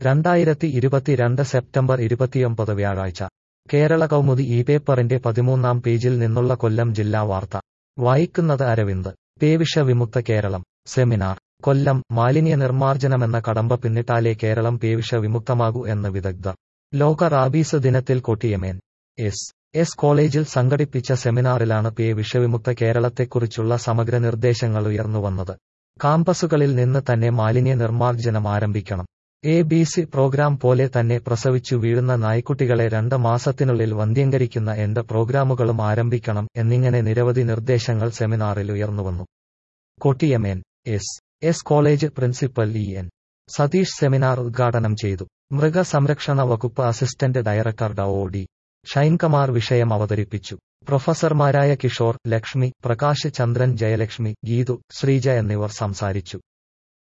രണ്ടായിരത്തി ഇരുപത്തിരണ്ട് സെപ്റ്റംബർ ഇരുപത്തിയൊമ്പത് വ്യാഴാഴ്ച കേരള കൗമുദി ഈ പേപ്പറിന്റെ പതിമൂന്നാം പേജിൽ നിന്നുള്ള കൊല്ലം ജില്ലാ വാർത്ത വായിക്കുന്നത് അരവിന്ദ് പേവിഷ വിമുക്ത കേരളം സെമിനാർ കൊല്ലം മാലിന്യ നിർമ്മാർജ്ജനമെന്ന കടമ്പ പിന്നിട്ടാലേ കേരളം പേവിഷ വിമുക്തമാകൂ എന്ന് വിദഗ്ധർ ലോക റാബീസ് ദിനത്തിൽ കൊട്ടിയമേൻ എസ് എസ് കോളേജിൽ സംഘടിപ്പിച്ച സെമിനാറിലാണ് പേ വിഷവിമുക്ത കേരളത്തെക്കുറിച്ചുള്ള സമഗ്ര നിർദ്ദേശങ്ങൾ ഉയർന്നുവന്നത് കാമ്പസുകളിൽ നിന്ന് തന്നെ മാലിന്യ നിർമ്മാർജ്ജനം ആരംഭിക്കണം എ ബി സി പ്രോഗ്രാം പോലെ തന്നെ പ്രസവിച്ചു വീഴുന്ന നായ്ക്കുട്ടികളെ രണ്ട് മാസത്തിനുള്ളിൽ വന്ധ്യംകരിക്കുന്ന എന്റെ പ്രോഗ്രാമുകളും ആരംഭിക്കണം എന്നിങ്ങനെ നിരവധി നിർദ്ദേശങ്ങൾ സെമിനാറിൽ ഉയർന്നുവന്നു കൊട്ടിയമേൻ S S college principal E N Satheesh seminar ഉദ്ഘാടനം ചെയ്തു മൃഗസംരക്ഷണ വകുപ്പ് assistant director Dr D Shinekumar വിഷയം അവതരിപ്പിച്ചു പ്രൊഫസർമാരായ കിഷോർ ലക്ഷ്മി പ്രകാശ് ചന്ദ്രൻ ജയലക്ഷ്മി ഗീതു ശ്രീജ എന്നിവർ സംസാരിച്ചു